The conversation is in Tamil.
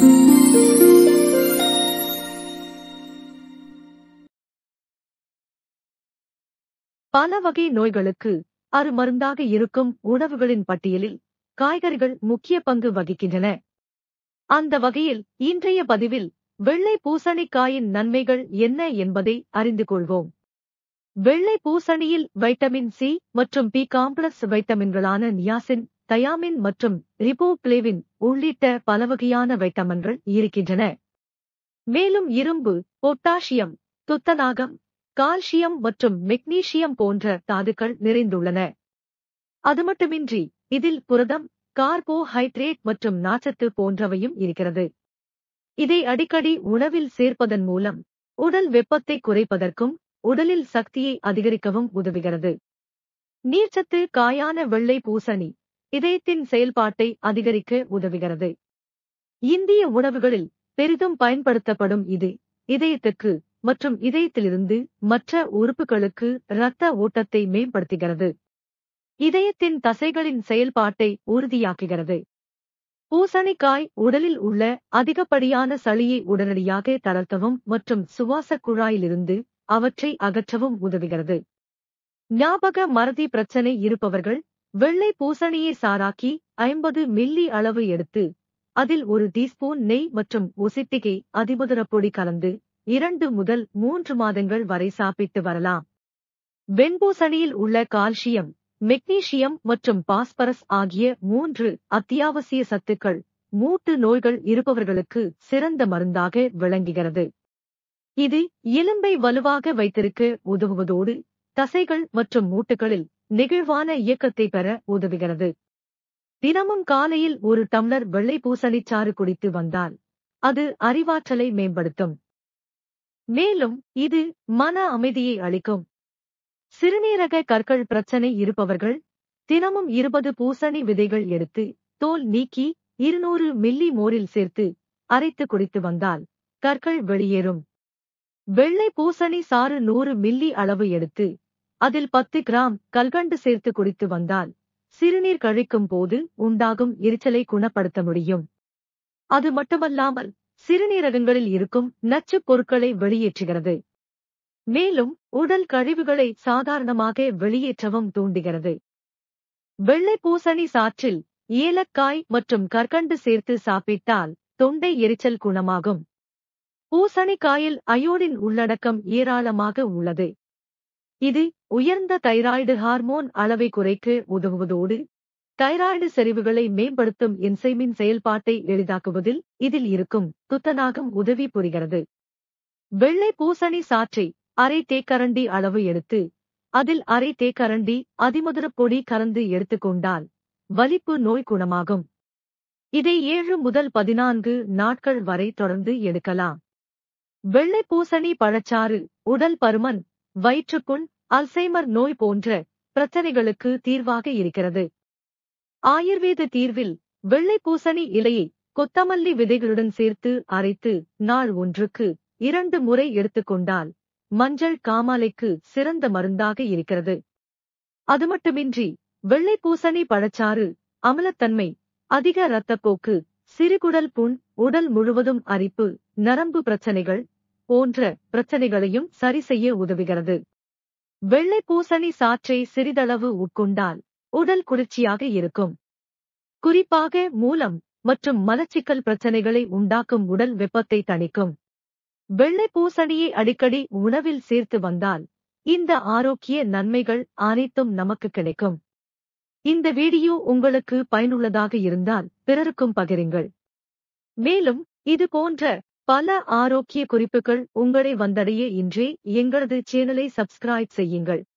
பல வகை நோய்களுக்கு அருமருந்தாக இருக்கும் உணவுகளின் பட்டியலில் காய்கறிகள் முக்கிய பங்கு வகிக்கின்றன அந்த வகையில் இன்றைய பதிவில் வெள்ளை பூசணிக்காயின் நன்மைகள் என்ன என்பதை அறிந்து கொள்வோம் வெள்ளை பூசணியில் வைட்டமின் சி மற்றும் பி காம்ப்ளக்ஸ் வைட்டமின்களான நியாசின் தயாமின் மற்றும் ரிபோப்ளேவின் உள்ளிட்ட பல வகையான வைட்டமின்கள் இருக்கின்றன மேலும் இரும்பு பொட்டாசியம் துத்தநாகம் கால்சியம் மற்றும் மெக்னீசியம் போன்ற தாதுக்கள் நிறைந்துள்ளன அது மட்டுமின்றி இதில் புரதம் கார்போஹைட்ரேட் மற்றும் நாச்சத்து போன்றவையும் இருக்கிறது இதை அடிக்கடி உணவில் சேர்ப்பதன் மூலம் உடல் வெப்பத்தை குறைப்பதற்கும் உடலில் சக்தியை அதிகரிக்கவும் உதவுகிறது நீர்ச்சத்து காயான வெள்ளை பூசணி இதயத்தின் செயல்பாட்டை அதிகரிக்க உதவுகிறது இந்திய உணவுகளில் பெரிதும் பயன்படுத்தப்படும் இது இதயத்துக்கு மற்றும் இதயத்திலிருந்து மற்ற உறுப்புகளுக்கு இரத்த ஓட்டத்தை மேம்படுத்துகிறது இதயத்தின் தசைகளின் செயல்பாட்டை உறுதியாக்குகிறது பூசணிக்காய் உடலில் உள்ள அதிகப்படியான சளியை உடனடியாக தளர்த்தவும் மற்றும் சுவாச குழாயிலிருந்து அவற்றை அகற்றவும் உதவுகிறது ஞாபக மறதி பிரச்சனை இருப்பவர்கள் வெள்ளை பூசணியை சாராக்கி ஐம்பது மில்லி அளவு எடுத்து அதில் ஒரு டீஸ்பூன் நெய் மற்றும் ஒசிட்டிகை அதிமுதரப்பொடி கலந்து இரண்டு முதல் மூன்று மாதங்கள் வரை சாப்பிட்டு வரலாம் வெண்பூசணியில் உள்ள கால்சியம் மெக்னீசியம் மற்றும் பாஸ்பரஸ் ஆகிய மூன்று அத்தியாவசிய சத்துக்கள் மூட்டு நோய்கள் இருப்பவர்களுக்கு சிறந்த மருந்தாக விளங்குகிறது இது எலும்பை வலுவாக வைத்திருக்க உதவுவதோடு தசைகள் மற்றும் மூட்டுகளில் நெகிழ்வான இயக்கத்தை பெற உதவுகிறது தினமும் காலையில் ஒரு டம்ளர் வெள்ளை பூசணிச்சாறு குடித்து வந்தால் அது அறிவாற்றலை மேம்படுத்தும் மேலும் இது மன அமைதியை அளிக்கும் சிறுநீரக கற்கள் பிரச்சனை இருப்பவர்கள் தினமும் இருபது பூசணி விதைகள் எடுத்து தோல் நீக்கி இருநூறு மில்லி மோரில் சேர்த்து அரைத்து குடித்து வந்தால் கற்கள் வெளியேறும் வெள்ளை பூசணி சாறு நூறு மில்லி அளவு எடுத்து அதில் பத்து கிராம் கல்கண்டு சேர்த்து குடித்து வந்தால் சிறுநீர் கழிக்கும் போது உண்டாகும் எரிச்சலை குணப்படுத்த முடியும் அது மட்டுமல்லாமல் சிறுநீரகங்களில் இருக்கும் நச்சுப் பொருட்களை வெளியேற்றுகிறது மேலும் உடல் கழிவுகளை சாதாரணமாக வெளியேற்றவும் தூண்டுகிறது வெள்ளை பூசணி சாற்றில் ஏலக்காய் மற்றும் கற்கண்டு சேர்த்து சாப்பிட்டால் தொண்டை எரிச்சல் குணமாகும் பூசணிக்காயில் அயோடின் உள்ளடக்கம் ஏராளமாக உள்ளது இது உயர்ந்த தைராய்டு ஹார்மோன் அளவை குறைக்க உதவுவதோடு தைராய்டு செறிவுகளை மேம்படுத்தும் என்சைமின் செயல்பாட்டை எளிதாக்குவதில் இதில் இருக்கும் துத்தநாகம் உதவி புரிகிறது வெள்ளை பூசணி சாற்றை அரை தேக்கரண்டி அளவு எடுத்து அதில் அரை தேக்கரண்டி அதிமதுரப் பொடி கலந்து எடுத்துக்கொண்டால் வலிப்பு நோய் குணமாகும் இதை ஏழு முதல் பதினான்கு நாட்கள் வரை தொடர்ந்து எடுக்கலாம் வெள்ளை பூசணி பழச்சாறு உடல் பருமன் வயிற்றுப்புண் அல்சைமர் நோய் போன்ற பிரச்சனைகளுக்கு தீர்வாக இருக்கிறது ஆயுர்வேத தீர்வில் வெள்ளை பூசணி இலையை கொத்தமல்லி விதைகளுடன் சேர்த்து அரைத்து நாள் ஒன்றுக்கு இரண்டு முறை எடுத்துக்கொண்டால் மஞ்சள் காமாலைக்கு சிறந்த மருந்தாக இருக்கிறது அது மட்டுமின்றி வெள்ளை பூசணி பழச்சாறு அமலத்தன்மை அதிக இரத்தப்போக்கு சிறுகுடல் புண் உடல் முழுவதும் அரிப்பு நரம்பு பிரச்சனைகள் போன்ற பிரச்சனைகளையும் சரி செய்ய உதவுகிறது வெள்ளை பூசணி சாற்றை சிறிதளவு உட்கொண்டால் உடல் குளிர்ச்சியாக இருக்கும் குறிப்பாக மூலம் மற்றும் மலச்சிக்கல் பிரச்சனைகளை உண்டாக்கும் உடல் வெப்பத்தை தணிக்கும் வெள்ளை பூசணியை அடிக்கடி உணவில் சேர்த்து வந்தால் இந்த ஆரோக்கிய நன்மைகள் அனைத்தும் நமக்கு கிடைக்கும் இந்த வீடியோ உங்களுக்கு பயனுள்ளதாக இருந்தால் பிறருக்கும் பகிருங்கள் மேலும் இது போன்ற பல ஆரோக்கிய குறிப்புகள் உங்களை வந்தடைய இன்றே எங்களது சேனலை சப்ஸ்கிரைப் செய்யுங்கள்